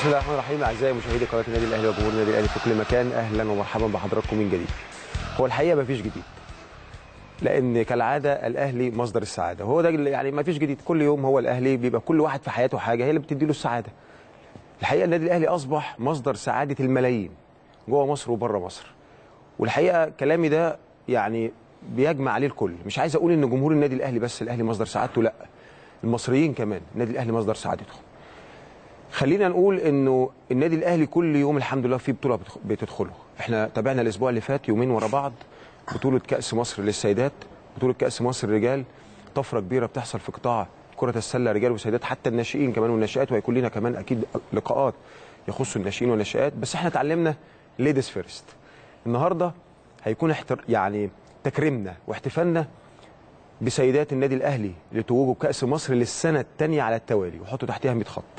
الله الرحمن الرحيم اعزائي مشاهدي قناه النادي الاهلي وجمهور النادي الاهلي في كل مكان اهلا ومرحبا بحضراتكم من جديد. هو الحقيقه ما فيش جديد. لان كالعاده الاهلي مصدر السعاده هو ده اللي- يعني ما فيش جديد كل يوم هو الاهلي بيبقى كل واحد في حياته حاجه هي اللي بتدي له السعاده. الحقيقه النادي الاهلي اصبح مصدر سعاده الملايين جوه مصر وبره مصر. والحقيقه كلامي ده يعني بيجمع عليه الكل مش عايز اقول ان جمهور النادي الاهلي بس الاهلي مصدر سعادته لا المصريين كمان النادي الاهلي مصدر سعادتهم خلينا نقول انه النادي الاهلي كل يوم الحمد لله في بطوله بتخ- بتدخله احنا تابعنا الاسبوع اللي فات يومين ورا بعض بطوله كاس مصر للسيدات بطوله كاس مصر للرجال طفره كبيره بتحصل في قطاع كره السله رجال وسيدات حتى الناشئين كمان والناشئات وهيكون لنا كمان اكيد لقاءات يخص الناشئين والناشئات بس احنا اتعلمنا ليديز فيرست النهارده هيكون احتر يعني تكريمنا واحتفالنا بسيدات النادي الاهلي لتوجه بكاس مصر للسنه الثانيه على التوالي وحطوا تحتها 100 خط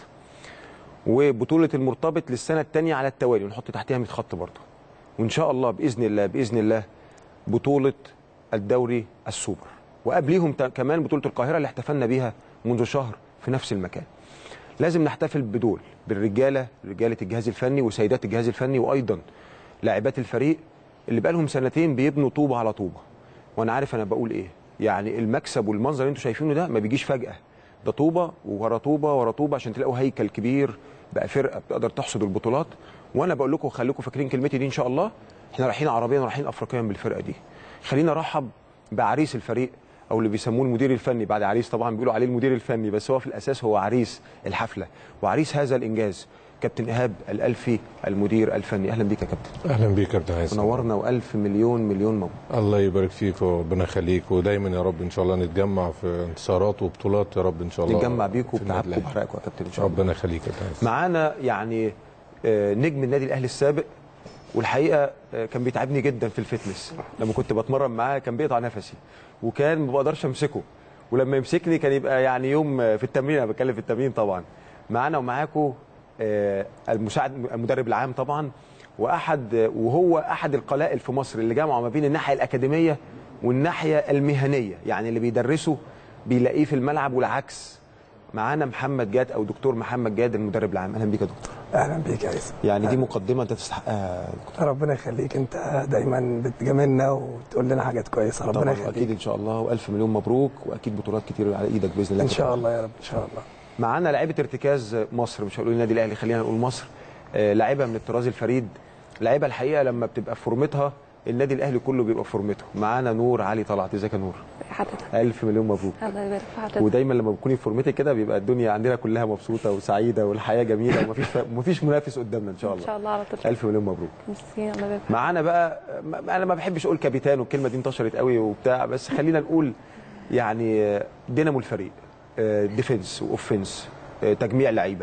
وبطوله المرتبط للسنه الثانيه على التوالي ونحط تحتها 100 خط برضه وان شاء الله باذن الله باذن الله بطوله الدوري السوبر وقبليهم تا- كمان بطوله القاهره اللي احتفلنا بيها منذ شهر في نفس المكان لازم نحتفل بدول بالرجاله رجاله الجهاز الفني وسيدات الجهاز الفني وايضا لاعبات الفريق اللي بقالهم سنتين بيبنوا طوبه على طوبه وانا عارف انا بقول ايه يعني المكسب والمنظر اللي انتم شايفينه ده ما بيجيش فجاه ده طوبه ورا طوبه ورا طوبه عشان تلاقوا هيكل كبير بقى فرقه بتقدر تحصد البطولات وانا بقول لكم خليكم فاكرين كلمتي دي ان شاء الله احنا رايحين عربيا ورايحين افريقيا بالفرقه دي خلينا نرحب بعريس الفريق او اللي بيسموه المدير الفني بعد عريس طبعا بيقولوا عليه المدير الفني بس هو في الاساس هو عريس الحفله وعريس هذا الانجاز كابتن ايهاب الالفي المدير الفني اهلا بيك يا كابتن اهلا بيك يا كابتن هيثم منورنا والف مليون مليون مبروك الله يبارك فيك وربنا يخليك ودايما يا رب ان شاء الله نتجمع في انتصارات وبطولات يا رب ان شاء الله نتجمع بيكم في النادي وبتعبكم الأهلي. وبحرقكم يا كابتن ان شاء الله ربنا يخليك يا كابتن هيثم. معانا يعني آه، نجم النادي الاهلي السابق والحقيقه آه، كان بيتعبني جدا في الفتنس لما كنت بتمرن معاه كان بيقطع نفسي وكان ما بقدرش امسكه ولما يمسكني كان يبقى يعني يوم آه، في التمرين انا بتكلم في التمرين طبعا معانا ومعاكم آه، المساعد المدرب العام طبعا واحد آه، وهو احد القلائل في مصر اللي جمعوا ما بين الناحيه الاكاديميه والناحيه المهنيه يعني اللي بيدرسه بيلاقيه في الملعب والعكس معانا محمد جاد او دكتور محمد جاد المدرب العام اهلا بيك يا دكتور اهلا بيك يا هيثم يعني دي مقدمه انت تستحقها يا دكتور ربنا يخليك انت دايما بتجاملنا وتقول لنا حاجات كويسه ربنا طبعا يخليك اكيد ان شاء الله والف مليون مبروك واكيد بطولات كتير على ايدك باذن الله ان شاء الله يا رب ان شاء الله معانا لعيبه ارتكاز مصر مش هنقول النادي الاهلي خلينا نقول مصر آه، لعيبه من الطراز الفريد لعيبه الحقيقه لما بتبقى في فورمتها النادي الاهلي كله بيبقى في فورمته معانا نور علي طلعت ازيك يا نور حضرتك الف مليون مبروك الله يبارك في حضرتك ودايما لما بتكوني في فورمتك كده بيبقى الدنيا عندنا كلها مبسوطه وسعيده والحياه جميله ومفيش ومفيش منافس قدامنا ان شاء ان الله شاء الله على طول الف مليون مبروك ميرسي الله يبارك في معانا بقى ما- انا ما بحبش اقول كابيتان والكلمه دي انتشرت قوي وبتاع بس خلينا نقول يعني دينامو الفريق آه، ديفنس واوفنس آه، تجميع لعيبه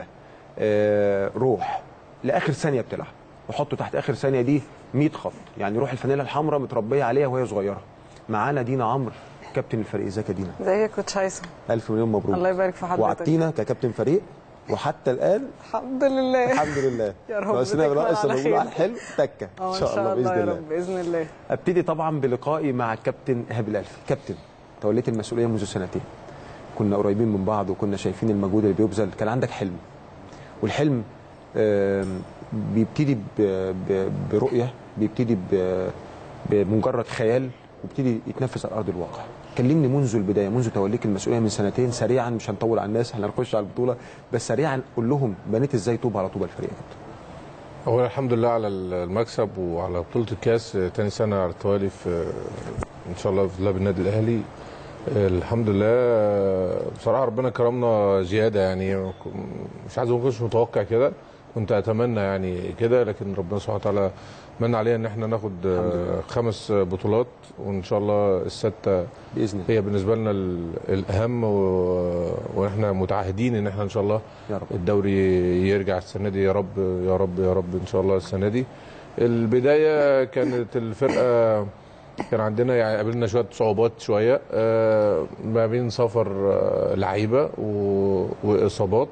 آه، روح لاخر ثانيه بتلعب وحطوا تحت اخر ثانيه دي 100 خط يعني روح الفانيلا الحمراء متربيه عليها وهي صغيره معانا دينا عمرو كابتن الفريق ازيك يا دينا ازيك يا كوتش هيثم الف مليون مبروك الله يبارك في حضرتك. وعدتينا ككابتن فريق وحتى الان الحمد لله الحمد لله يا رب بس انا تكمل بنقص على اللي خير. بنقول على الحلو تكه اه ان شاء الله يا رب باذن الله ابتدي طبعا بلقائي مع الكابتن ايهاب الالفي كابتن توليت المسؤوليه منذ سنتين كنا قريبين من بعض وكنا شايفين المجهود اللي بيبذل كان عندك حلم والحلم آم، بيبتدي ب- ب- برؤيه بيبتدي ب- بمجرد خيال وبيبتدي يتنفذ على ارض الواقع كلمني منذ البدايه منذ توليك المسؤوليه من سنتين سريعا مش هنطول على الناس احنا هنخش على البطوله بس سريعا قول لهم بنيت ازاي طوبه على طوبه الفريق يا كابتن هو الحمد لله على المكسب وعلى بطوله الكاس تاني سنه على التوالي في ان شاء الله في لعب النادي الاهلي الحمد لله بصراحه ربنا كرمنا زياده يعني مش عايز اقول ما كنتش متوقع كده كنت اتمنى يعني كده لكن ربنا سبحانه وتعالى من علينا ان احنا ناخد خمس بطولات وان شاء الله السته باذن الله هي بالنسبه لنا ال- الاهم و... واحنا متعهدين ان احنا ان شاء الله يا رب الدوري يرجع السنه دي يا رب يا رب يا رب ان شاء الله السنه دي البدايه كانت الفرقه كان عندنا يعني قابلنا شويه صعوبات شويه آه، ما بين سفر آه، لعيبه و- واصابات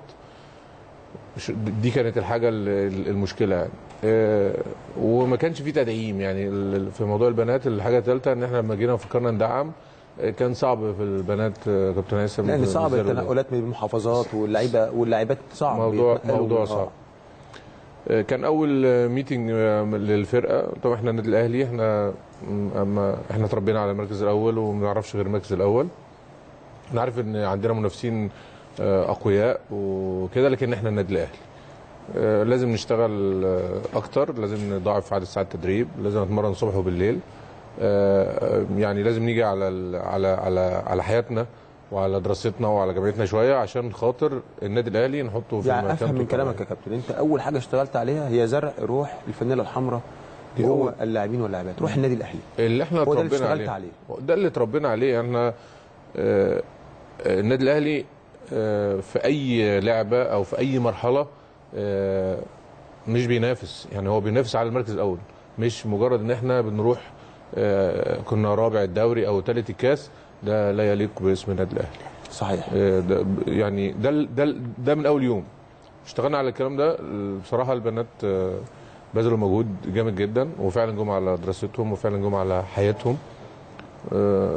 مش- دي كانت الحاجه ال- ال- المشكله يعني آه، وما كانش في تدعيم يعني ال- في موضوع البنات الحاجه الثالثه ان احنا لما جينا فكرنا ندعم آه، كان صعب في البنات آه، كابتن هيثم لان صعب بالنسبة له. التنقلات من المحافظات واللعيبه واللاعبات صعب موضوع بيتنقلوا. موضوع آه. صعب آه، كان اول آه، ميتنج آه، للفرقه طبعا احنا النادي الاهلي احنا م- اما احنا اتربينا على المركز الاول وما بنعرفش غير المركز الاول انا عارف ان عندنا منافسين آه، اقوياء وكده لكن احنا النادي الاهلي آه، لازم نشتغل آه، اكتر لازم نضاعف عدد ساعات التدريب لازم نتمرن الصبح وبالليل آه، آه، يعني لازم نيجي على ال- على على على حياتنا وعلى دراستنا وعلى جامعتنا شويه عشان خاطر النادي الاهلي نحطه في يعني المكان افهم من الطبيعي. كلامك يا كابتن انت اول حاجه اشتغلت عليها هي زرع روح الفانيلا الحمراء دي جوه أول- اللاعبين واللاعبات روح النادي الاهلي اللي احنا هو ده اللي اتربينا اشتغلت عليه. عليه. ده اللي اتربينا عليه احنا آه، آه، النادي الاهلي آه، في اي لعبه او في اي مرحله آه، مش بينافس يعني هو بينافس على المركز الاول مش مجرد ان احنا بنروح آه، كنا رابع الدوري او ثالث الكاس ده لا يليق باسم النادي الاهلي صحيح آه، ده يعني ده ال- ده ال- ده من اول يوم اشتغلنا على الكلام ده بصراحه البنات آه، بذلوا مجهود جامد جدا وفعلا جم على دراستهم وفعلا جم على حياتهم آه،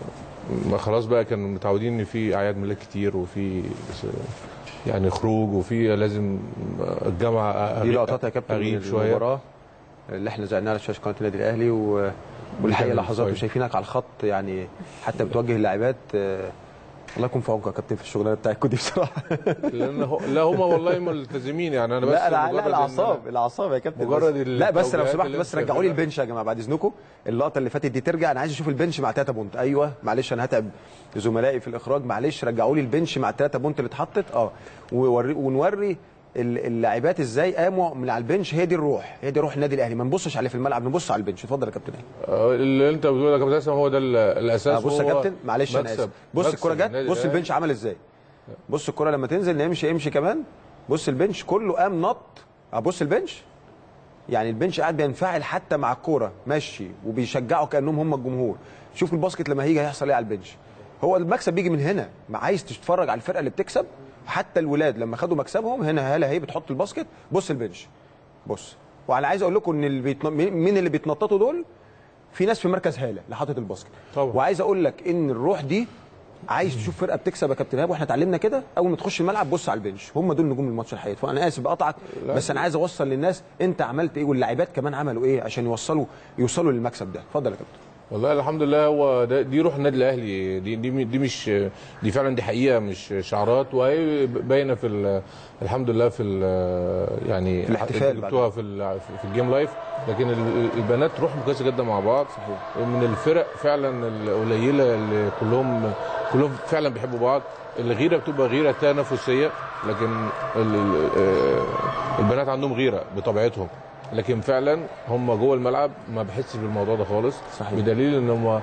ما خلاص بقى كانوا متعودين ان في اعياد ميلاد كتير وفي يعني خروج وفي لازم الجامعه دي أغيب- لقطات يا كابتن اغيب من شويه المباراه اللي احنا زعناها على شاشه قناه النادي الاهلي و... والحقيقه كان لحظات كويس. وشايفينك على الخط يعني حتى بتوجه اللاعبات آه، الله يكون في عونكم يا كابتن في الشغلانه بتاعتكم دي بصراحه لان هو لا هم والله ملتزمين يعني انا بس لا لا, مجرد لا إن الاعصاب أنا- الاعصاب يا كابتن مجرد بس. لا بس لو التوجيهات سمحت اللي بس أنت رجعوا لي بتعملها. البنش يا جماعه بعد اذنكم اللقطه اللي فاتت دي ترجع انا عايز اشوف البنش مع تاتا بونت ايوه معلش انا هتعب زملائي في الاخراج معلش رجعوا لي البنش مع تاتا بونت اللي اتحطت اه ووري ونوري ال- اللاعبات ازاي قاموا من على البنش هي دي الروح هي دي روح النادي الاهلي ما نبصش عليه في الملعب نبص على البنش اتفضل يا كابتن آه، اللي انت بتقوله يا كابتن اسلم هو ده ال- الاساس آه بص يا وهو كابتن معلش انا مكسب- اسف بص مكسب الكره جت النادي بص الأهلي. البنش عمل ازاي بص الكره لما تنزل نمشي امشي كمان بص البنش كله قام نط آه، بص البنش يعني البنش قاعد بينفعل حتى مع الكوره ماشي وبيشجعوا كانهم هم الجمهور شوف الباسكت لما هيجي هيحصل ايه على البنش هو المكسب بيجي من هنا ما عايز تتفرج على الفرقه اللي بتكسب حتى الولاد لما خدوا مكسبهم هنا هاله هي بتحط الباسكت بص البنش بص وانا عايز اقول لكم ان اللي بيتن... مين اللي بيتنططوا دول في ناس في مركز هاله اللي حاطط الباسكت طبعا. وعايز اقول لك ان الروح دي عايز تشوف فرقه بتكسب يا كابتن ايهاب واحنا اتعلمنا كده اول ما تخش الملعب بص على البنش هم دول نجوم الماتش الحقيقي فانا اسف بقطعك بس انا عايز اوصل للناس انت عملت ايه واللاعبات كمان عملوا ايه عشان يوصلوا يوصلوا للمكسب ده اتفضل يا كابتن والله الحمد لله هو ده دي روح النادي الاهلي دي دي دي مش دي فعلا دي حقيقه مش شعارات وهي باينه في ال- الحمد لله في ال- يعني في الاحتفال جبتوها في ال- في الجيم لايف لكن ال- البنات روحهم كويسه جدا مع بعض صحيح. من الفرق فعلا القليله اللي كلهم كلهم فعلا بيحبوا بعض الغيره بتبقى غيره تنافسيه لكن ال- آه، البنات عندهم غيره بطبيعتهم لكن فعلا هم جوه الملعب ما بحسش بالموضوع ده خالص صحيح. بدليل ان هم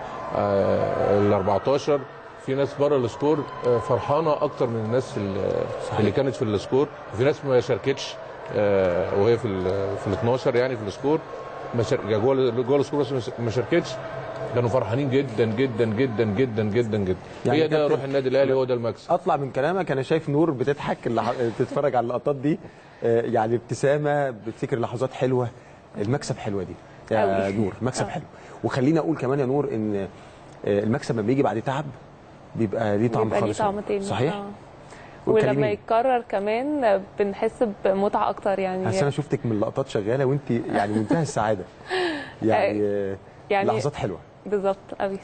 ال 14 في ناس بره السكور آه، فرحانه اكتر من الناس ال- اللي كانت في السكور وفي ناس ما شاركتش آه، وهي في ال في ال 12 يعني في السكور ما شار- جوه ال- جوه السكور بس ما شاركتش كانوا فرحانين جدا جدا جدا جدا جدا جدا يعني هي ده كابتن- روح النادي الاهلي هو ده المكسب اطلع من كلامك انا شايف نور بتضحك اللح... بتتفرج على اللقطات دي آه، يعني ابتسامه بتفتكر لحظات حلوه المكسب حلوه دي يا أوي. نور مكسب أوي. حلو وخليني اقول كمان يا نور ان آه، المكسب لما بيجي بعد تعب بيبقى ليه طعم بيبقى ليه خالص طعم تاني صحيح آه. ولما وكلميني. يتكرر كمان بنحس بمتعه اكتر يعني بس انا شفتك من اللقطات شغاله وانت يعني منتهى السعاده يعني آه، يعني- لحظات حلوه بالظبط قوي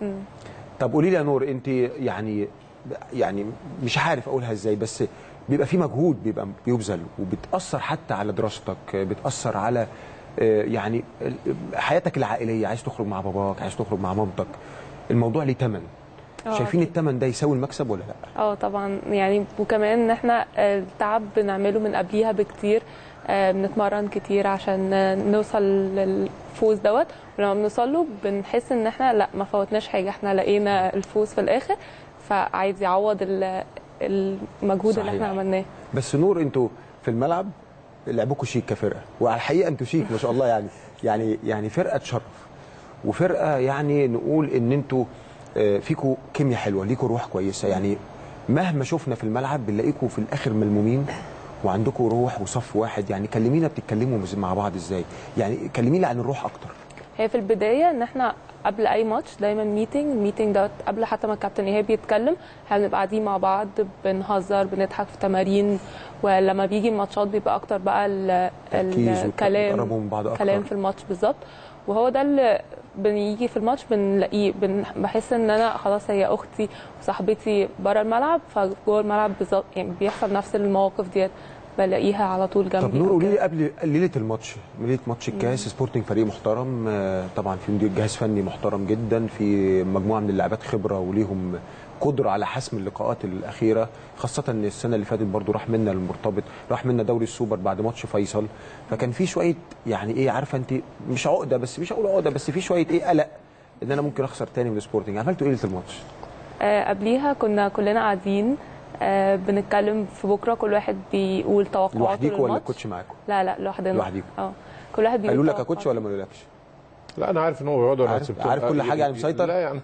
طب قولي لي يا نور انت يعني يعني مش عارف اقولها ازاي بس بيبقى في مجهود بيبقى بيبذل وبتاثر حتى على دراستك بتاثر على آه، يعني ال- حياتك العائليه عايز تخرج مع باباك عايز تخرج مع مامتك الموضوع ليه ثمن آه، شايفين أكيد. الثمن ده يساوي المكسب ولا لا اه طبعا يعني وكمان ان احنا آه، التعب بنعمله من قبليها بكتير آه، بنتمرن كتير عشان آه، نوصل للفوز دوت ولما بنوصل له بنحس ان احنا لا ما فوتناش حاجه احنا لقينا الفوز في الاخر فعايز يعوض ال- المجهود اللي صحيح. احنا عملناه بس نور انتوا في الملعب لعبكم شيك كفرقه وعلى الحقيقه انتوا شيك ما شاء الله يعني يعني يعني فرقه تشرف وفرقه يعني نقول ان انتوا آه، فيكوا كيمياء حلوه ليكوا روح كويسه يعني مهما شفنا في الملعب بنلاقيكوا في الاخر ملمومين وعندكم روح وصف واحد يعني كلمينا بتتكلموا مع بعض ازاي يعني كلمينا عن الروح اكتر هي في البدايه ان احنا قبل اي ماتش دايما ميتنج الميتنج دوت قبل حتى ما الكابتن ايهاب يتكلم احنا بنبقى قاعدين مع بعض بنهزر بنضحك في تمارين ولما بيجي الماتشات بيبقى اكتر بقى ال- تركيز الكلام وتقربوا من بعض أكتر. كلام في الماتش بالظبط وهو ده اللي بنيجي في الماتش بنلاقيه بن بحس ان انا خلاص هي اختي وصاحبتي بره الملعب فجوه الملعب بالظبط يعني بيحصل نفس المواقف ديت بلاقيها على طول جنبي طب نور أو قولي كده. لي قبل ليله الماتش ليله ماتش الكاس سبورتنج فريق محترم آه، طبعا في مدير جهاز فني محترم جدا في مجموعه من اللاعبات خبره وليهم قدره على حسم اللقاءات الاخيره خاصه ان السنه اللي فاتت برضو راح منا المرتبط راح منا دوري السوبر بعد ماتش فيصل فكان في شويه يعني ايه عارفه انت مش عقده بس مش هقول عقده بس في شويه ايه قلق ان انا ممكن اخسر تاني من السبورتنج عملتوا ايه ليله الماتش آه قبليها كنا كلنا قاعدين آه بنتكلم في بكره كل واحد بيقول توقعاته لوحديكوا ولا للماتش. الكوتش معاكم لا لا لوحدنا لوحديكوا. اه كل واحد بيقول قالوا لك يا توقعاته. كوتش ولا ما قالولكش لا انا عارف ان هو بيقعدوا انا عارف- سبتهم عارف كل حاجة يعني مسيطر؟ لا يعني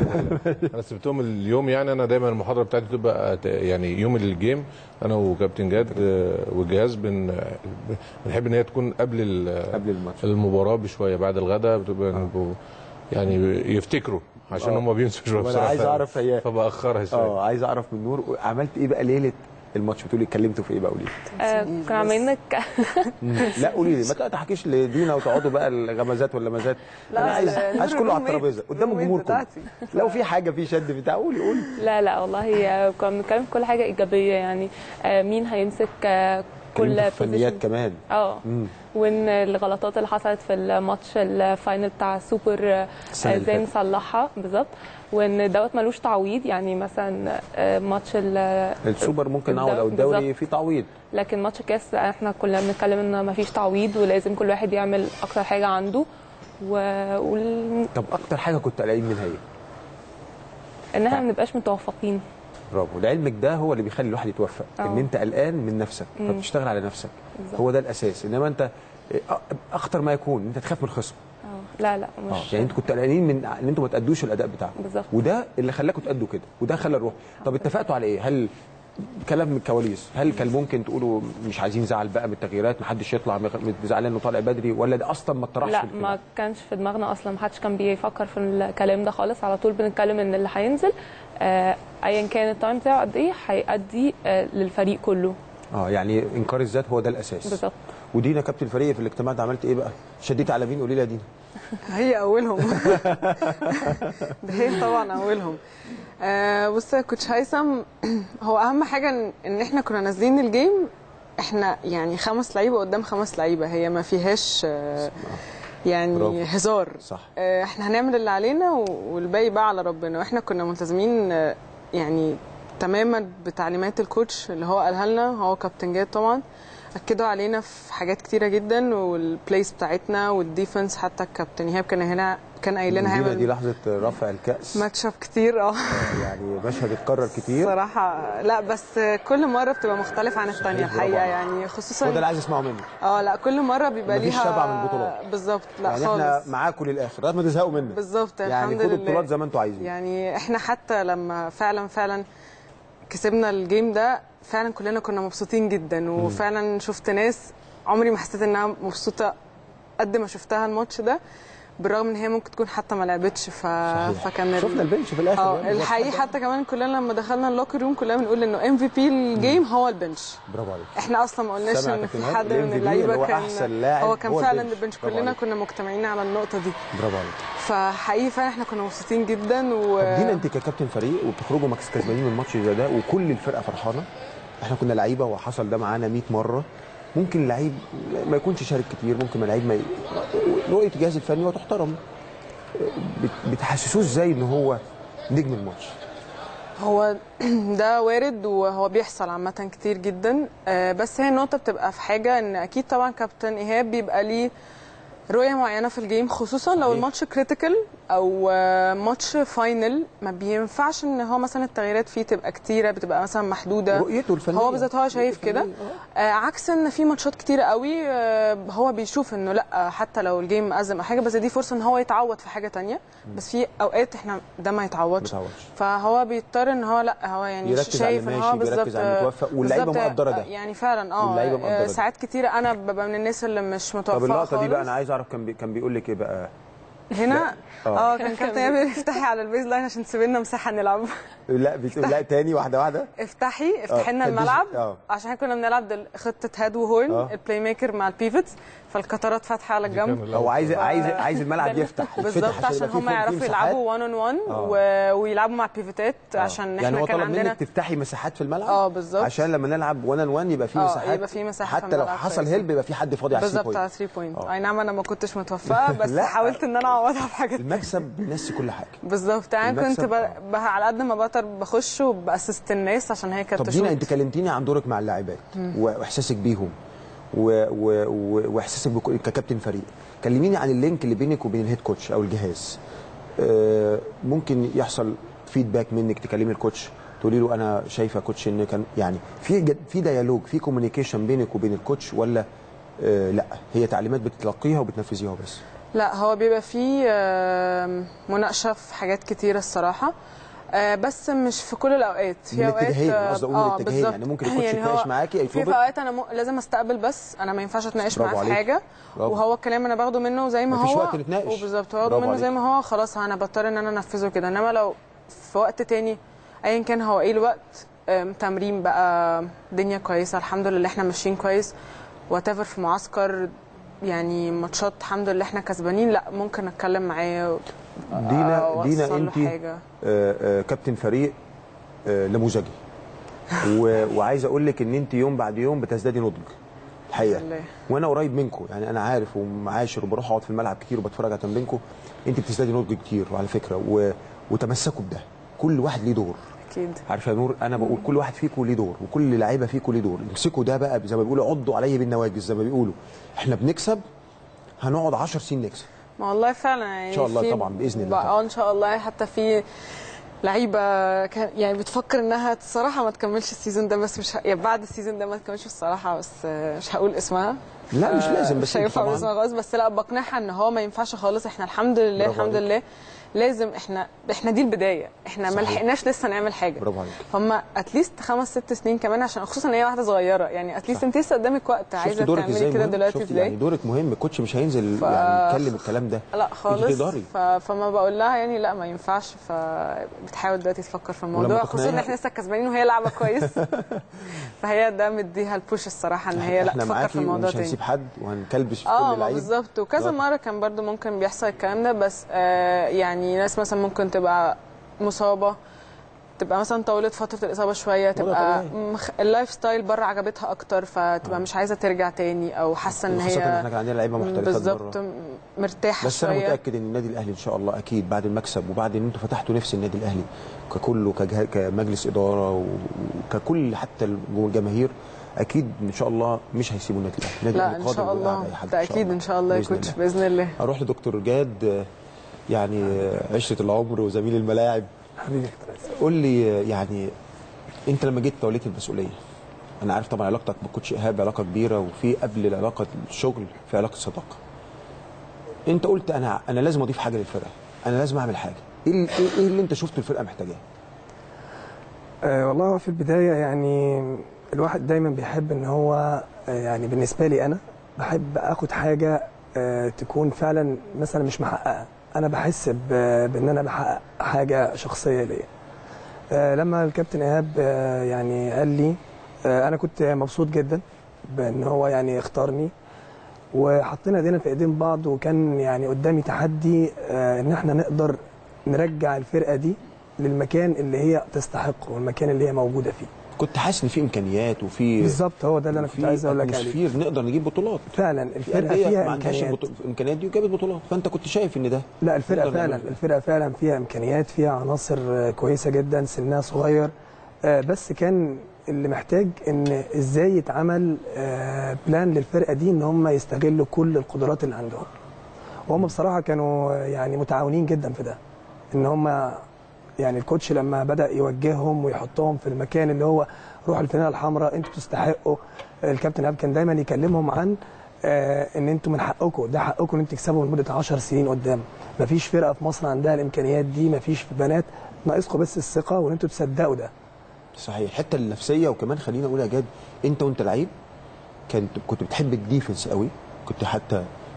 انا سبتهم اليوم يعني انا دايما المحاضره بتاعتي بتبقى ت- يعني يوم الجيم انا وكابتن جاد آه، والجهاز بن بنحب ان هي تكون قبل ال- قبل الماتش المباراه بشويه بعد الغداء بتبقى نبقوا يعني يفتكروا عشان آه. هم بينسوا شويه وأنا بصراحه عايز أعرف هي- فباخرها شويه اه عايز اعرف من نور عملت ايه بقى ليله الماتش بتقولي اتكلمتوا في ايه بقى قولي لي آه تنسينيش كنا بس. عاملين نك- لا قولي لي ما تحكيش لدينا وتقعدوا بقى الغمزات واللمزات لا، انا عايز لا، عايز نور كله على الروميت- الترابيزه قدام الروميت الجمهور كله بتاعتي. لو في حاجه في شد بتاع قولي قولي لا لا والله آه، كنا بنتكلم في كل حاجه ايجابيه يعني آه مين هيمسك آه كل كل فنيات position. كمان اه مم. وان الغلطات اللي حصلت في الماتش الفاينل بتاع السوبر آه، السنة اللي ازاي فاتت. نصلحها بالظبط وان دوت ملوش تعويض يعني مثلا آه، ماتش ال- السوبر ممكن نعوض او بالظبط. الدوري في تعويض لكن ماتش الكاس احنا كلنا بنتكلم ان مفيش تعويض ولازم كل واحد يعمل اكتر حاجه عنده و... وال... طب اكتر حاجه كنت قلقان منها ايه ان احنا ما نبقاش متوفقين برافو لعلمك ده هو اللي بيخلي الواحد يتوفق آه. ان انت قلقان من نفسك فبتشتغل على نفسك بالظبط. هو ده الاساس انما انت أ- اخطر ما يكون انت تخاف من الخصم اه لا لا اه مش يعني انتوا كنتوا قلقانين من ان انتوا ما تادوش الاداء بتاعكم بالظبط. وده اللي خلاكم تادوا كده وده خلى الروح طب اتفقتوا على ايه هل كلام من الكواليس هل كان ممكن تقولوا مش عايزين نزعل بقى من التغييرات محدش يطلع مغ- زعلان انه طالع بدري ولا ده اصلا ما اتطرحش لا في الكلام؟ ما كانش في دماغنا اصلا ما حدش كان بيفكر في الكلام ده خالص على طول بنتكلم ان اللي هينزل آه، ايا كان التايم بتاعه قد ايه هيأدي آه، للفريق كله اه يعني انكار الذات هو ده الاساس بالظبط ودينا كابتن الفريق في الاجتماع ده عملت ايه بقى شديت على مين قولي لي يا دينا هي اولهم ده هي طبعا اولهم آه بص يا كوتش هيثم هو اهم حاجه ان, إن احنا كنا نازلين الجيم احنا يعني خمس لعيبه قدام خمس لعيبه هي ما فيهاش آه يعني برافو. هزار صح آه، احنا هنعمل اللي علينا و- والباقي بقى على ربنا واحنا كنا ملتزمين آه، يعني تماما بتعليمات الكوتش اللي هو قالها لنا هو كابتن جاد طبعا اكدوا علينا في حاجات كتيره جدا والبلايس بتاعتنا والديفنس حتى الكابتن ايهاب كان هنا كان قايل لنا دينا دي هيعمل لحظه رفع الكاس ماتش اب كتير اه يعني مشهد اتكرر كتير صراحه لا بس كل مره بتبقى مختلفه عن الثانيه صحيح، برافو الحقيقه عليك. يعني هو ده اللي خصوصا عايز اسمعه منك اه لا كل مره بيبقى مفيش ليها شبع من البطولات. بالظبط لا يعني خالص احنا معاكم للاخر لغايه ما تزهقوا منا بالظبط يعني الحمد خدوا لله البطولات زي ما انتوا عايزين يعني احنا حتى لما فعلا فعلا كسبنا الجيم ده فعلا كلنا كنا مبسوطين جدا وفعلا شفت ناس عمري ما حسيت انها مبسوطه قد ما شفتها الماتش ده بالرغم ان هي ممكن تكون حتى ما لعبتش ف... صحيح. فكان ال- شفنا البنش في الاخر اه يعني. الحقيقه حتى كمان كلنا لما دخلنا اللوكر روم كلنا بنقول انه ام في بي الجيم هو البنش برافو عليك احنا اصلا ما قلناش سامع ان كابتن في إيهاب؟ حد ال من MVP اللي اللعيبه هو كان أحسن لاعب هو كان هو فعلا البنش. البنش برافو كلنا عليك. كنا مجتمعين على النقطه دي برافو عليك فحقيقي فعلا احنا كنا مبسوطين جدا و طب دينا انت ككابتن فريق وبتخرجوا مكس كسبانين من ماتش زي ده وكل الفرقه فرحانه احنا كنا لعيبه وحصل ده معانا 100 مره ممكن لعيب ما يكونش شارك كتير ممكن لعيب ما ي... رؤيه الجهاز الفني وتحترم بت- بتحسسوه ازاي ان هو نجم الماتش هو ده وارد وهو بيحصل عامة كتير جدا آه، بس هي النقطة بتبقى في حاجة ان اكيد طبعا كابتن ايهاب بيبقى ليه رؤية معينة في الجيم خصوصا لو صحيح. الماتش كريتيكال او آه، ماتش فاينل ما بينفعش ان هو مثلا التغييرات فيه تبقى كتيرة بتبقى مثلا محدودة رؤيته الفنيه هو بالذات هو شايف رؤيته كده الفنية، آه. آه عكس ان في ماتشات كتيرة قوي آه هو بيشوف انه لا حتى لو الجيم ازم او حاجه بس دي فرصه ان هو يتعوض في حاجه تانية بس في اوقات احنا ده ما يتعوضش بتعوضش. فهو بيضطر ان هو لا هو يعني يركز على شايف اللي ان ماشي، هو بيركز بالظبط على المتوفق، واللعيبة بالظبط، مقدرة ده. آه، يعني فعلا اه واللعيبة مقدرة آه، ده. ساعات كتيرة انا ببقى من الناس اللي مش متوفقه طب اللقطه دي بقى خالص. انا عايز اعرف كان بي... كان بيقول لك ايه بقى هنا اه كان كابتن ايهاب بيقول لي افتحي على البيز لاين عشان تسيب لنا مساحه نلعب لا بتقول لا تاني واحده واحده افتحي افتحي لنا آه، الملعب اه. عشان احنا كنا بنلعب دل- خطه هاد وهورن اه. البلاي ميكر مع البيفوتس فالقطرات فاتحه على دي كان الجنب الأول. هو عايز عايز عايز الملعب يفتح يتفتح بالظبط عشان يبقى فيه هم فوق- فيه يعرفوا مساحات. يلعبوا 1 اون 1 اه. ويلعبوا مع بيفوتات عشان يعني احنا هو كان طلب عندنا منك تفتحي مساحات في الملعب اه، بالظبط. عشان لما نلعب 1 ان 1 يبقى في اه، مساحات يبقى في مساحة في حتى لو الملعب حصل كويسة. هيلب يبقى في حد فاضي على بالظبط على 3 3 بوينت اه. اي نعم انا ما كنتش متوفقه بس لا. حاولت ان انا اعوضها بحاجات المكسب بينسي كل حاجه بالظبط يعني كنت المكسب، ب... اه. ب... على قد ما بقدر بخش وباسست الناس عشان هي كانت طب دينا تشوط. انت كلمتيني عن دورك مع اللاعبات واحساسك بيهم و... و... و... واحساسك بك... ككابتن فريق كلميني عن اللينك اللي بينك وبين الهيد كوتش او الجهاز آه، ممكن يحصل فيدباك منك تكلمي الكوتش تقولي له انا شايفه كوتش ان كان يعني في جد- في ديالوج في كوميونيكيشن بينك وبين الكوتش ولا آه، لا هي تعليمات بتتلقيها وبتنفذيها بس لا هو بيبقى فيه آم، مناقشه في حاجات كتيره الصراحه آه، بس مش في كل الاوقات من في اوقات الاتجاهين، آه، قصدي أقول من الاتجاهين، بالظبط. يعني ممكن الكوتش هو يتناقش معاكي، في يطلبك. في اوقات انا م... لازم استقبل بس انا ما ينفعش اتناقش برافو معاه في عليك. حاجه برافو. وهو الكلام انا باخده منه زي ما مفيش هو وقت نتناقش. وبالظبط باخده برافو منه زي عليك. ما هو خلاص انا بضطر ان انا انفذه كده انما لو في وقت تاني ايا كان هو ايه الوقت آم، تمرين بقى دنيا كويسه الحمد لله احنا ماشيين كويس وات في معسكر يعني ماتشات الحمد لله احنا كسبانين لا ممكن اتكلم معاه دينا أوصل دينا له انت حاجة. آه، آه، كابتن فريق آه، نموذجي و- وعايز اقول لك ان انت يوم بعد يوم بتزدادي نضج الحقيقه لله. وانا قريب منكم يعني انا عارف ومعاشر وبروح اقعد في الملعب كتير وبتفرج على تمرينكم انت بتزدادي نضج كتير وعلى فكره و... وتمسكوا بده كل واحد ليه دور اكيد عارفه يا نور انا بقول كل واحد فيكم ليه دور وكل لعيبه فيكم ليه دور امسكوا ده بقى زي ما بيقولوا عضوا عليه بالنواجذ زي ما بيقولوا احنا بنكسب هنقعد 10 سنين نكسب ما والله فعلا يعني إن شاء الله في- طبعاً، بإذن الله بقى- طبعاً. اه ان شاء الله حتى في لعيبه كان يعني بتفكر انها الصراحه ما تكملش السيزون ده بس مش ه... يعني بعد السيزون ده ما تكملش الصراحه بس آه، مش هقول اسمها لا مش آه، لازم بس مش انت هينفع اقول طبعاً- اسمها خالص بس لا بقنعها ان هو ما ينفعش خالص احنا الحمد لله برافو الحمد عليك. لله لازم احنا احنا دي البدايه احنا ما صحيح. لحقناش لسه نعمل حاجه برافو عليك هم اتليست خمس ست سنين كمان عشان خصوصا ان هي واحده صغيره يعني اتليست انت لسه قدامك وقت شفت عايزه دورك تعملي ازاي كده مهم؟ دلوقتي شفت ازاي يعني دورك مهم الكوتش مش هينزل ف- يعني يتكلم الكلام ده لا انت خالص تقدري ف... فما بقول لها يعني لا ما ينفعش فبتحاول دلوقتي تفكر في ولما الموضوع خصوصا ان تقنعيها- احنا لسه كسبانين وهي لعبه كويس فهي ده مديها البوش الصراحه ان هي لا احنا تفكر في معاكي الموضوع ومش تاني هنسيب حد وهنكلبش في اه كل ما لعيب بالظبط وكذا بالظبط. مره كان برضو ممكن بيحصل الكلام ده بس آه يعني ناس مثلا ممكن تبقى مصابه تبقى مثلا طولت فتره الاصابه شويه تبقى طبيعي. مخ... اللايف ستايل بره عجبتها اكتر فتبقى مش عايزه ترجع تاني او حاسه ان خاصة ان هي احنا كان عندنا لعيبه محترفات بالظبط بره. مرتاحه بس انا شويه متاكد ان النادي الاهلي ان شاء الله اكيد بعد المكسب وبعد ان انتوا فتحتوا نفس النادي الاهلي ككله كجه... كمجلس اداره وككل حتى الجماهير اكيد ان شاء الله مش هيسيبوا النادي الاهلي النادي لا الأهلي ان قادر شاء ويقع الله على أي حد ده اكيد ان شاء الله يا بإذن كوتش الله. باذن الله اروح لدكتور جاد آه، يعني آه، عشره العمر وزميل الملاعب حبيبي يا كابتن عايز. قول لي آه، يعني انت لما جيت توليت المسؤوليه انا عارف طبعا علاقتك بكوتش ايهاب علاقه كبيره وفي قبل العلاقه الشغل في علاقه صداقه انت قلت انا انا لازم اضيف حاجه للفرقه انا لازم اعمل حاجه ايه ال- ايه إيه اللي انت شفته الفرقه محتاجاه آه والله هو في البداية يعني الواحد دايما بيحب ان هو آه يعني بالنسبة لي انا بحب اخد حاجة آه تكون فعلا مثلا مش محققة انا بحس ب- بان انا بحقق حاجة شخصية ليا آه لما الكابتن ايهاب آه يعني قال لي آه انا كنت مبسوط جدا بان هو يعني اختارني وحطينا ايدينا في ايدين بعض وكان يعني قدامي تحدي آه ان احنا نقدر نرجع الفرقه دي للمكان اللي هي تستحقه والمكان اللي هي موجوده فيه كنت حاسس ان في امكانيات وفي بالظبط هو ده اللي انا كنت وفي عايز اقول لك عليه اتموسفير نقدر نجيب بطولات فعلا في الفرقه أندية فيها ما عندهاش امكانيات البطو- الامكانيات دي وجابت بطولات فانت كنت شايف ان ده لا الفرقه نقدر فعلا نعمل ده. الفرقه فعلا فيها امكانيات فيها عناصر آه، كويسه جدا سنها صغير آه، بس كان اللي محتاج ان ازاي يتعمل آه، بلان للفرقه دي ان هم يستغلوا كل القدرات اللي عندهم وهم بصراحه كانوا آه، يعني متعاونين جدا في ده ان هم يعني الكوتش لما بدا يوجههم ويحطهم في المكان اللي هو روح الفانيله الحمراء انتوا تستحقوا الكابتن اب كان دايما يكلمهم عن آه ان انتوا من حقكم ده حقكم ان انتوا تكسبوا لمده 10 سنين قدام مفيش فرقه في مصر عندها الامكانيات دي مفيش في بنات ناقصكم بس الثقه وان انتوا تصدقوا ده صحيح الحته النفسيه وكمان خليني اقول يا جاد انت وانت لعيب كنت كنت بتحب الديفنس قوي كنت حتى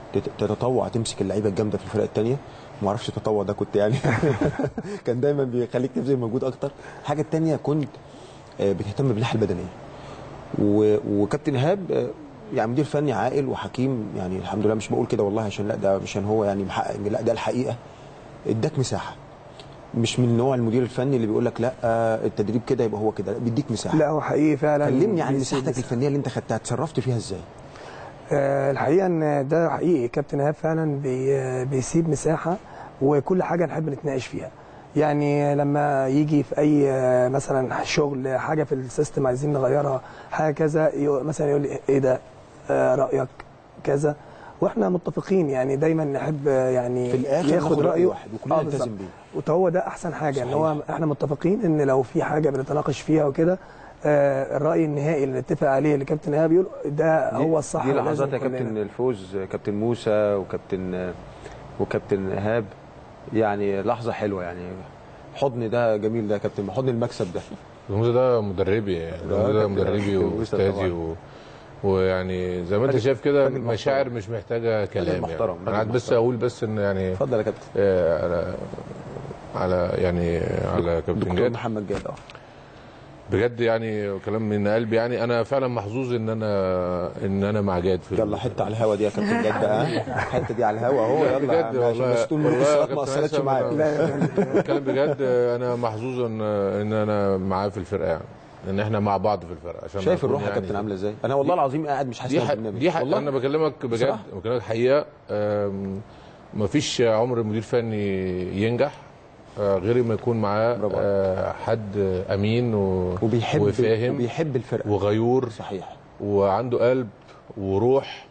تت- تتطوع تمسك اللعيبه الجامده في الفرق الثانيه ما اعرفش التطوع ده كنت يعني كان دايما بيخليك تبذل مجهود اكتر الحاجه الثانيه كنت آه، بتهتم بالناحيه البدنيه و- وكابتن ايهاب آه، يعني مدير فني عاقل وحكيم يعني الحمد لله مش بقول كده والله عشان لا ده عشان هو يعني محقق لا ده الحقيقه اداك مساحه مش من نوع المدير الفني اللي بيقول لك لا آه، التدريب كده يبقى هو كده لا بيديك مساحه لا هو حقيقي فعلا كلمني عن بيسيب مساحتك الفنيه اللي انت خدتها اتصرفت فيها ازاي آه، الحقيقه ان ده حقيقي كابتن ايهاب فعلا بي بيسيب مساحه وكل حاجه نحب نتناقش فيها يعني لما يجي في اي آه، مثلا شغل حاجه في السيستم عايزين نغيرها حاجه كذا يو- مثلا يقول لي ايه ده آه، رايك كذا واحنا متفقين يعني دايما نحب آه، يعني في الآخر ياخد ناخد رأي رايه واحد وكلنا بالظبط. نلتزم بيه. وهو ده احسن حاجه ان صحيح. هو احنا متفقين ان لو في حاجه بنتناقش فيها وكده آه، الراي النهائي اللي نتفق عليه اللي كابتن ايهاب يقول ده هو الصح دي ولازم لحظات يا كلنا. كابتن الفوز كابتن موسى وكابتن وكابتن ايهاب يعني لحظه حلوه يعني حضن ده جميل ده يا كابتن حضن المكسب ده الموسى ده مدربي يعني ده الموسى ده كابتن- مدربي كابتن موسى واستاذي طبعاً. و... ويعني زي ما انت راجل- شايف كده راجل محترم. مشاعر مش محتاجه كلام محترم، يعني. راجل انا عايز بس محترم. اقول بس ان يعني اتفضل يا كابتن آه، على على يعني على كابتن دكتور جاد محمد جاد اه بجد يعني كلام من قلبي يعني انا فعلا محظوظ ان انا ان انا مع جاد في يلا حته على الهوا دي يا كابتن جاد بقى ها؟ الحته دي على الهوا اهو يلا بجد عشان والله بس طول والله يا الصلاه ما كابتن اثرتش هيثم، معايا أنا- بتكلم بجد انا محظوظ ان ان انا معاه في الفرقه يعني ان احنا مع بعض في الفرقه عشان شايف أكون الروح يا يعني كابتن عامله ازاي انا والله العظيم قاعد مش حاسس دي إن ح... أنا برنامج. دي ح... والله انا بكلمك بجد بصراحة. بكلمك حقيقه أم... مفيش عمر مدير فني ينجح آه، غير ما يكون معاه برافو عليك. آه، حد امين و... وبيحب وفاهم وبيحب الفرقه وغيور صحيح وعنده قلب وروح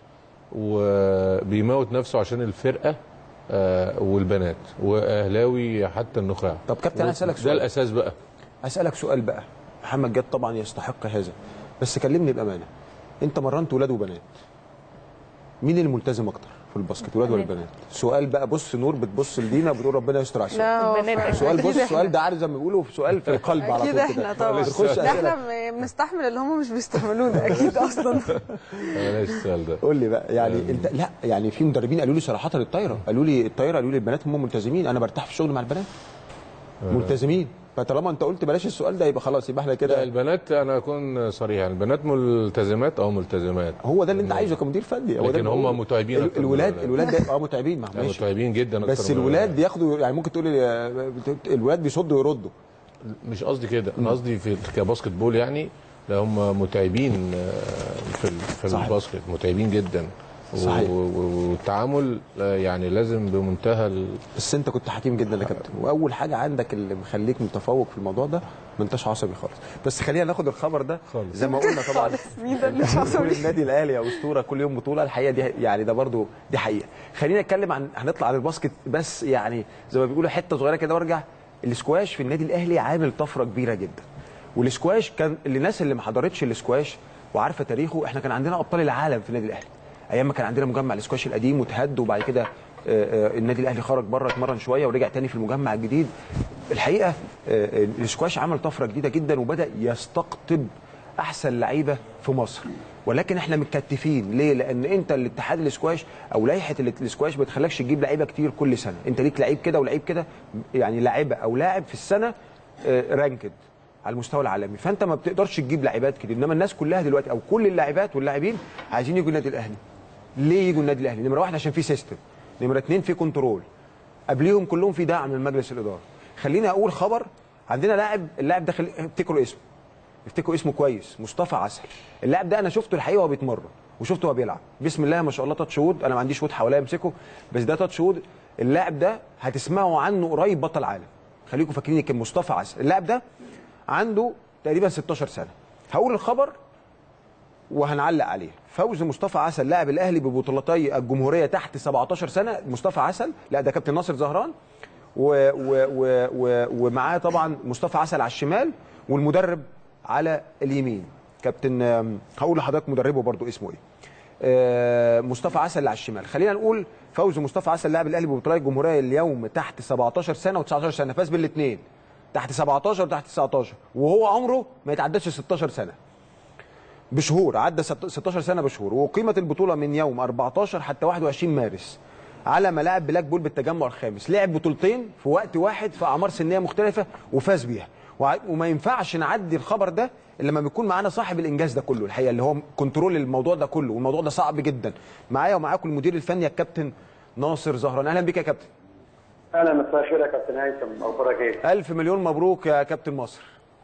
وبيموت نفسه عشان الفرقه آه، والبنات واهلاوي حتى النخاع طب كابتن انا اسالك ده سؤال الاساس بقى اسالك سؤال بقى محمد جاد طبعا يستحق هذا بس كلمني بامانه انت مرنت ولاد وبنات مين الملتزم اكتر في الباسكت ولاد ولا بنات. بنات سؤال بقى بص نور بتبص لدينا بتقول ربنا يستر على السؤال لا هو البنات فعلا. سؤال بص أكيد السؤال إحنا. ده عارف زي ما بيقولوا سؤال في القلب على طول اكيد كده احنا طبعا تخش ده احنا اسئله م- بنستحمل اللي هم مش بيستحملونا اكيد اصلا بلاش السؤال ده قول لي بقى يعني انت لا يعني في مدربين قالوا لي صراحه الطايره قالوا لي الطايره قالوا لي البنات هم ملتزمين انا برتاح في الشغل مع البنات ملتزمين فطالما انت قلت بلاش السؤال ده يبقى خلاص يبقى احنا لا كده البنات انا اكون صريح يعني البنات ملتزمات او ملتزمات هو ده اللي انت عايزه كمدير فني هو ده لكن اللي هم بقوله. متعبين ال- أكتر من الولاد الولاد. الولاد ده اه متعبين ما لا، ماشي متعبين جدا أكتر بس من الولاد بياخدوا يعني ممكن تقول لي الولاد بيصدوا ويردوا مش قصدي كده انا قصدي في كباسكت بول يعني لا هم متعبين آه، في ال- في صحيح. الباسكت متعبين جدا و- صحيح. و- و- والتعامل آه، يعني لازم بمنتهى ال... بس انت كنت حكيم جدا يا كابتن واول حاجه عندك اللي مخليك متفوق في الموضوع ده ما انتش عصبي خالص بس خلينا ناخد الخبر ده خالص. زي ما قلنا طبعا مين ده اللي مش كل عصبي النادي الاهلي يا اسطوره كل يوم بطوله الحقيقه دي يعني ده برضو دي حقيقه خلينا نتكلم عن هنطلع عن الباسكت بس يعني زي ما بيقولوا حته صغيره كده وارجع الاسكواش في النادي الاهلي عامل طفره كبيره جدا والاسكواش كان الناس اللي ما حضرتش الاسكواش وعارفه تاريخه احنا كان عندنا ابطال العالم في النادي الاهلي ايام ما كان عندنا مجمع الاسكواش القديم وتهد وبعد كده آه، آه، النادي الاهلي خرج بره اتمرن شويه ورجع تاني في المجمع الجديد الحقيقه آه، الاسكواش عمل طفره جديده جدا وبدا يستقطب احسن لعيبه في مصر ولكن احنا متكتفين ليه لان انت الاتحاد الاسكواش او لائحه الات- الاسكواش ما بتخلكش تجيب لعيبه كتير كل سنه انت ليك لعيب كده ولعيب كده يعني لاعبه او لاعب في السنه آه، رانكد على المستوى العالمي فانت ما بتقدرش تجيب لعيبات كتير انما الناس كلها دلوقتي او كل اللاعبات واللاعبين عايزين يجوا النادي الاهلي ليه يجوا النادي الاهلي نمره واحد عشان في سيستم نمره اتنين في كنترول قبليهم كلهم في دعم من مجلس الاداره خليني اقول خبر عندنا لاعب اللاعب ده خل... افتكروا اسمه افتكروا اسمه كويس مصطفى عسل اللاعب ده انا شفته الحقيقه وهو بيتمرن وشفته وهو بيلعب بسم الله ما شاء الله تاتش وود انا ما عنديش وود حواليا امسكه بس ده تاتش وود اللاعب ده هتسمعوا عنه قريب بطل عالم خليكم فاكرين كان مصطفى عسل اللاعب ده عنده تقريبا 16 سنه هقول الخبر وهنعلق عليه فوز مصطفى عسل لاعب الاهلي ببطولتي الجمهوريه تحت 17 سنه مصطفى عسل لا ده كابتن ناصر زهران و و و و ومعاه طبعا مصطفى عسل على الشمال والمدرب على اليمين كابتن آم، هقول لحضرتك مدربه برضو اسمه ايه آه، مصطفى عسل اللي على الشمال خلينا نقول فوز مصطفى عسل لاعب الاهلي ببطولات الجمهوريه اليوم تحت 17 سنه و19 سنه فاز بالاثنين تحت 17 وتحت 19 وهو عمره ما يتعداش 16 سنه بشهور عدى ست- 16 سنه بشهور وقيمه البطوله من يوم 14 حتى 21 مارس على ملاعب بلاك بول بالتجمع الخامس لعب بطولتين في وقت واحد في اعمار سنيه مختلفه وفاز بيها وع- وما ينفعش نعدي الخبر ده الا لما بيكون معانا صاحب الانجاز ده كله الحقيقه اللي هو كنترول الموضوع ده كله والموضوع ده صعب جدا معايا ومعاكم المدير الفني الكابتن ناصر زهران اهلا بك يا كابتن اهلا مساء الخير يا كابتن هيثم اخبارك ايه؟ الف مليون مبروك يا كابتن مصر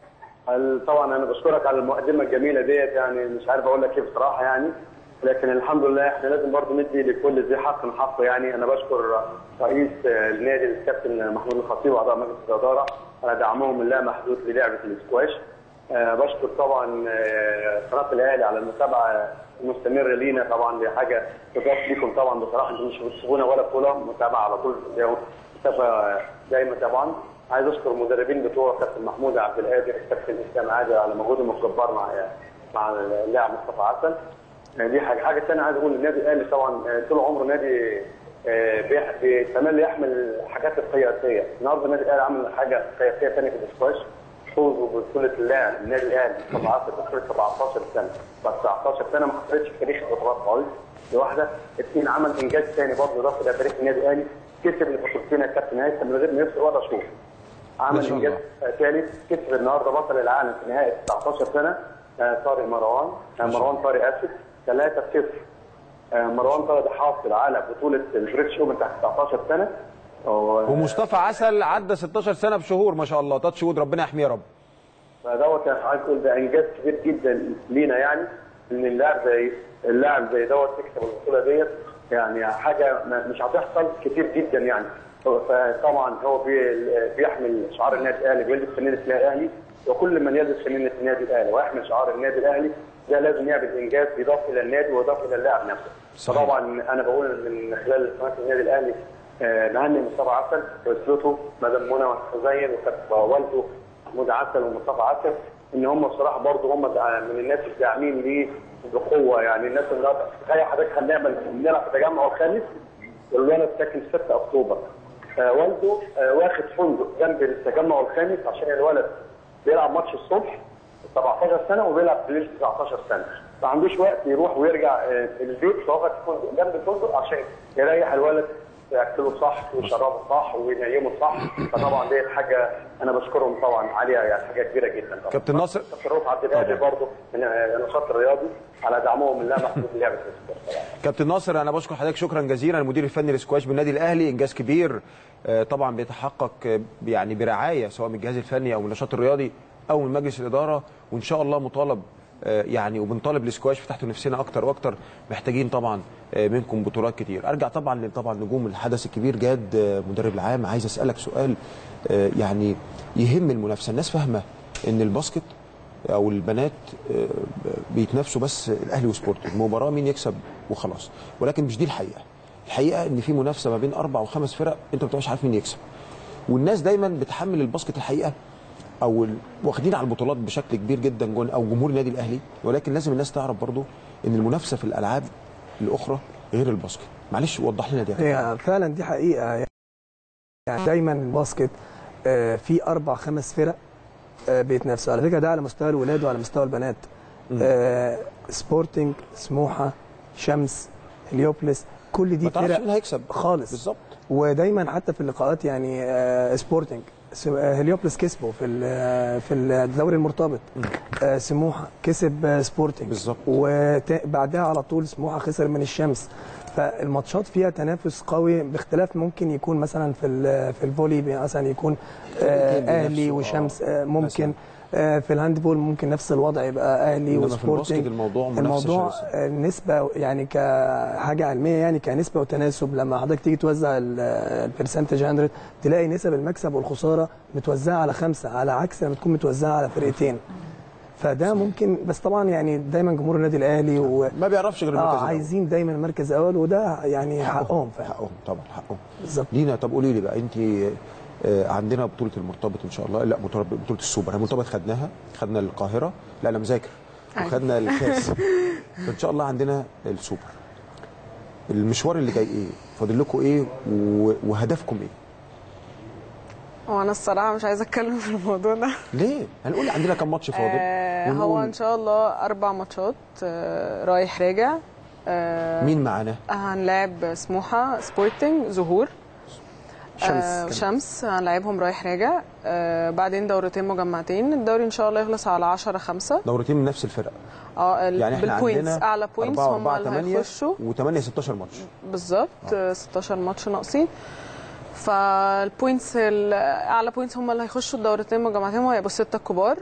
ال- طبعا انا بشكرك على المقدمه الجميله ديت يعني مش عارف اقول لك ايه بصراحه يعني لكن الحمد لله احنا لازم برضه ندي لكل ذي حق حقه يعني انا بشكر رئيس آه، النادي الكابتن محمود الخطيب واعضاء مجلس الاداره على دعمهم اللا محدود للعبه الاسكواش آه، بشكر طبعا آه، قناه الاهلي على المتابعه المستمره لينا طبعا دي حاجه تضاف ليكم طبعا بصراحه انتم مش بتسيبونا ولا بطوله متابعه على طول مسافه دايما طبعا عايز اشكر المدربين بتوع كابتن محمود عبد القادر كابتن اسلام عادل على مجهودهم الجبار مع مع اللاعب مصطفى عسل آه، دي حاجه حاجه ثانيه عايز اقول النادي الاهلي طبعا آه، طول عمره نادي آه، بيح- بيتملي يحمل الحاجات القياسيه النهارده النادي الاهلي عمل حاجه قياسيه ثانيه في الاسكواش فوزه ببطوله اللاعب النادي الاهلي مصطفى عسل بطوله 17 سنه بعد 19 سنه ما حصلتش في تاريخ البطولات خالص دي واحده اثنين عمل انجاز ثاني برضه اضافه الى تاريخ النادي الاهلي كسب البطولتين يا كابتن هيثم من غير ما يفرق ولا شوط ما عمل شاء انجاز الله. ثالث كسب النهارده بطل العالم في نهائي 19 سنه آه، طارق مروان آه، مروان طارق اسف 3 0 مروان طارق ده حاصل على بطوله البريتش اوبن تحت 19 سنه و- ومصطفى عسل عدى 16 سنه بشهور ما شاء الله تاتش وود ربنا يحميه يا رب فدوت يعني عايز اقول ده انجاز كبير جدا لينا يعني ان اللاعب زي اللاعب زي دوت يكسب البطوله ديت يعني حاجه ما- مش هتحصل كتير جدا يعني فطبعا هو بي- بيحمل شعار النادي الاهلي بيلبس فنانه النادي الاهلي وكل من يلبس فنانه النادي الاهلي ويحمل شعار النادي الاهلي ده لازم يعمل انجاز يضاف الى النادي ويضاف الى اللاعب نفسه. صحيح. فطبعا انا بقول من خلال قناه النادي الاهلي آه، نهني مصطفى عسل واسرته مدام منى حسين وكابتن والده محمود عسل ومصطفى عسل ان هم بصراحه برضه هم دع- من الناس الداعمين ليه بقوه يعني الناس اللي تخيل حضرتك هنعمل بنلعب في التجمع الخامس والولد ساكن في 6 اكتوبر آه والده آه واخد فندق جنب التجمع الخامس عشان الولد بيلعب ماتش الصبح 17 سنه وبيلعب بالليل 19 سنه ما عندوش وقت يروح ويرجع آه، البيت فواخد فندق جنب الفندق عشان يريح الولد ياكله صح ويشربه صح وينيمه صح فطبعا ديت حاجه انا بشكرهم طبعا عليها يعني حاجه كبيره جدا طبعا كابتن ناصر كابتن رؤوف عبد القادر برضه من آه، النشاط الرياضي على دعمهم لا محدود للعبه الاسكواش طبعا كابتن ناصر انا بشكر حضرتك شكرا جزيلا المدير الفني للسكواش بالنادي الاهلي انجاز كبير آه، طبعا بيتحقق آه، يعني برعايه سواء من الجهاز الفني او من النشاط الرياضي او من مجلس الاداره وان شاء الله مطالب آه، يعني وبنطالب الاسكواش فتحتوا نفسنا اكتر واكتر محتاجين طبعا آه، منكم بطولات كتير ارجع طبعا طبعا نجوم الحدث الكبير جاد آه، مدرب العام عايز اسالك سؤال آه، يعني يهم المنافسه الناس فاهمه ان الباسكت او البنات آه، بيتنافسوا بس الاهلي وسبورت المباراه مين يكسب وخلاص ولكن مش دي الحقيقه الحقيقه ان في منافسه ما بين اربع وخمس فرق انت ما بتبقاش عارف مين يكسب والناس دايما بتحمل الباسكت الحقيقه او ال- واخدين على البطولات بشكل كبير جدا جون او جمهور النادي الاهلي ولكن لازم الناس تعرف برضو ان المنافسه في الالعاب الاخرى غير الباسكت معلش وضح لنا دي يا كابتن. هي فعلا دي حقيقه يعني دايما الباسكت آه، في اربع خمس فرق آه، بيتنافسوا على فكره ده على مستوى الولاد وعلى مستوى البنات آه، سبورتنج سموحه شمس هليوبلس كل دي ما تعرفش فرق مين هيكسب خالص بالظبط ودايما حتى في اللقاءات يعني آه، سبورتنج س- آه، هليوبلس كسبوا في ال- في الدوري المرتبط آه، سموحه كسب آه، سبورتنج بالظبط. وبعدها على طول سموحه خسر من الشمس فالماتشات فيها تنافس قوي باختلاف ممكن يكون مثلا في ال- في الفولي مثلا يكون آه، فرقتين اهلي بينافسوا، وشمس آه، آه، ممكن مثلاً. آه، في الهاندبول ممكن نفس الوضع يبقى اهلي إنما في الباسكت وسبورتنج الموضوع منافسة الموضوع شرسة. آه، النسبه يعني كحاجه علميه يعني كنسبه وتناسب لما حضرتك تيجي توزع البرسنتج 100 تلاقي نسب المكسب والخساره متوزعه على خمسه على عكس لما تكون متوزعه على فرقتين فده ممكن بس طبعا يعني دايما جمهور النادي الاهلي و ما بيعرفش غير المركز اه الأول. عايزين دايما المركز الاول وده يعني حقهم فعلا حقهم طبعا حقهم بالظبط لينا طب قولي لي بقى انت آه، عندنا بطوله المرتبط ان شاء الله لا بطوله بطوله السوبر المرتبط خدناها خدنا القاهره لا انا مذاكر وخدنا الكاس فان شاء الله عندنا السوبر المشوار اللي جاي ايه فاضل لكم ايه و- وهدفكم ايه وانا الصراحه مش عايزه اتكلم في الموضوع ده ليه هنقول عندنا كم ماتش فاضل آه هو ونقول ان شاء الله اربع ماتشات آه رايح راجع آه مين معانا هنلعب سموحه سبورتنج ظهور شمس آه كمان. شمس هنلعبهم رايح راجع آه بعدين دورتين مجمعتين الدوري ان شاء الله يخلص على 10 5 دورتين من نفس الفرقه اه ال- يعني احنا بالبوينتس عندنا اعلى بوينتس هم اللي هيخشوا و8 16 ماتش بالظبط آه. 16 ماتش ناقصين فالبوينتس الاعلى بوينتس هم اللي هيخشوا الدورتين مجمعتين وهيبقوا السته الكبار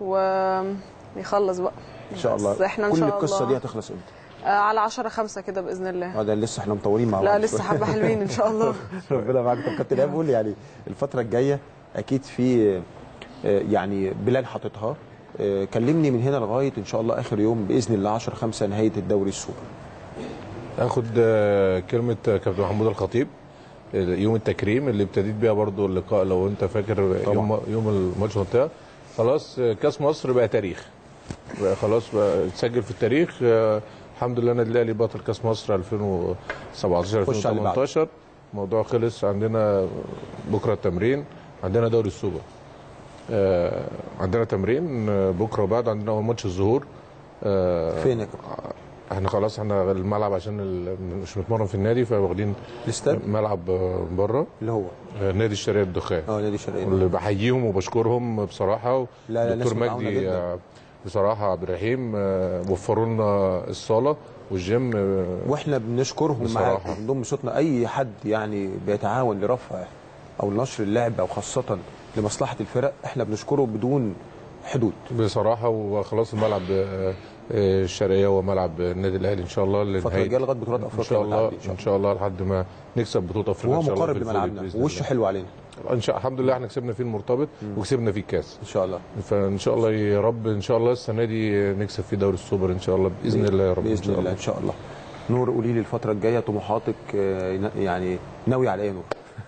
ويخلص بقى ان شاء الله بس احنا ان كل شاء القصه الله دي هتخلص امتى؟ آه على 10 5 كده باذن الله اه ده لسه احنا مطولين مع بعض لا لسه حبه حلوين ان شاء الله ربنا معاك طب كابتن ايهاب قول لي يعني الفتره الجايه اكيد في آه، يعني بلان حاططها آه، كلمني من هنا لغايه ان شاء الله اخر يوم باذن الله 10 5 نهايه الدوري السوبر اخد آه، كلمه آه، كابتن محمود الخطيب آه، يوم التكريم اللي ابتديت بيها برضو اللقاء لو انت فاكر طبعا. يوم يوم الماتش منطقه خلاص آه، كاس مصر بقى تاريخ بقى خلاص بقى اتسجل في التاريخ آه، الحمد لله النادي الاهلي بطل كاس مصر 2017 خش على اللي بعده. 2018 الموضوع خلص عندنا بكره التمرين عندنا دوري السوبر آه، عندنا تمرين آه، بكره وبعد عندنا اول ماتش الظهور آه، فين يا كابتن؟ احنا خلاص احنا الملعب عشان ال- مش بنتمرن في النادي فواخدين الاستاد ملعب آه، بره اللي هو آه، نادي الشرقيه الدخان اه نادي الشرقيه واللي بحييهم وبشكرهم بصراحه لا، لا، دكتور ناس متعاونة مجدي جدا. آه، بصراحه عبد الرحيم آه، وفروا لنا الصاله والجيم آه، واحنا بنشكرهم بصراحة. معاك بنضم صوتنا اي حد يعني بيتعاون لرفع او نشر اللعب او خاصه لمصلحه الفرق احنا بنشكره بدون حدود بصراحه وخلاص الملعب آه، آه، الشرقيه هو ملعب النادي الاهلي ان شاء الله الفتره لنهاية- الجايه لغايه بطولات ان افريقيا شاء الله والعالم ان شاء الله لحد ما نكسب بطوله افريقيا وهو ان شاء الله مقرب في الفولي لملعبنا بإذن ووشه الله. حلو علينا ان شاء الحمد لله احنا كسبنا فيه المرتبط وكسبنا فيه الكاس ان شاء الله فان شاء الله يا رب ان شاء الله السنه دي نكسب في دوري السوبر ان شاء الله باذن الله يا رب باذن ان شاء الله الله ان شاء الله نور قولي لي الفتره الجايه طموحاتك آه، يعني ناوي على ايه يا نور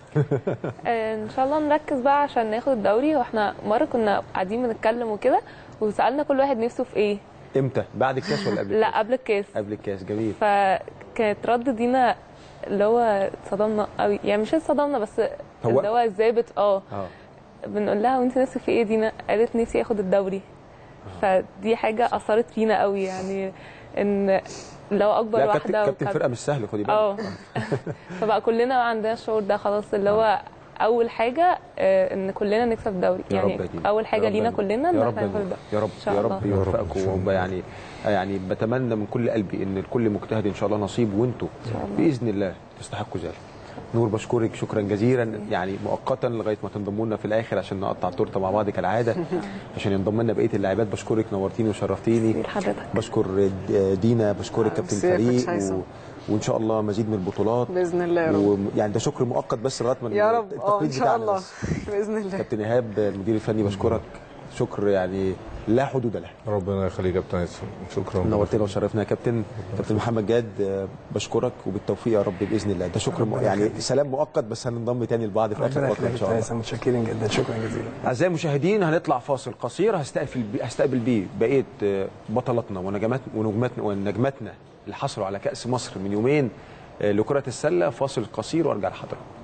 آه، ان شاء الله نركز بقى عشان ناخد الدوري واحنا مره كنا قاعدين بنتكلم وكده وسالنا كل واحد نفسه في ايه امتى بعد الكاس ولا قبل الكاس لا قبل الكاس قبل الكاس جميل فكانت رد دينا اللي هو اتصدمنا قوي يعني مش اتصدمنا بس هو- اللي هو ازاي بت اه اه بنقول لها وانت نفسك في ايه دينا قالت نفسي اخد الدوري فدي حاجه اثرت فينا قوي يعني ان لو اكبر لا كابتن واحده كابتن وكاب- فرقه مش سهل خدي بالك اه فبقى كلنا عندنا الشعور ده خلاص اللي هو اول حاجه آه، ان كلنا نكسب الدوري يا يعني رب يا دينا. اول حاجه يا رب لينا يا نور. كلنا ان يا رب احنا يا ناخد نور. الدوري يا رب إن شاء يا الله. رب يا رب يوفقكم إن شاء وهم يعني يعني بتمنى من كل قلبي ان الكل مجتهد ان شاء الله نصيب وانتم باذن الله تستحقوا ذلك نور بشكرك شكرا جزيلا يعني مؤقتا لغايه ما تنضموا لنا في الاخر عشان نقطع التورته مع بعض كالعاده عشان ينضم لنا بقيه اللاعبات بشكرك نورتيني وشرفتيني حضرتك بشكر دينا بشكرك كابتن ميرسي يا كوتش فريق هيثم. و... وان شاء الله مزيد من البطولات باذن الله يا رب ويعني ده شكر مؤقت بس لغايه ما يا رب اه التقليد ان شاء بتاعنا الله بس. باذن الله كابتن ايهاب المدير الفني بشكرك شكر يعني لا حدود له ربنا يخليك يا كابتن هيثم شكرا نورتنا وشرفنا يا كابتن كابتن محمد جاد آه، بشكرك وبالتوفيق يا رب باذن الله ده شكر م... يعني سلام مؤقت بس هننضم تاني لبعض في اخر ربنا فتره ان يخليك شاء يا الله هيثم متشكرين جدا شكرا جزيلا اعزائي المشاهدين هنطلع فاصل قصير هستقبل بي... هستقبل بيه بقيه آه، بطلاتنا ونجمات ونجماتنا ونجماتنا اللي حصلوا على كاس مصر من يومين آه، لكره السله فاصل قصير وارجع لحضراتكم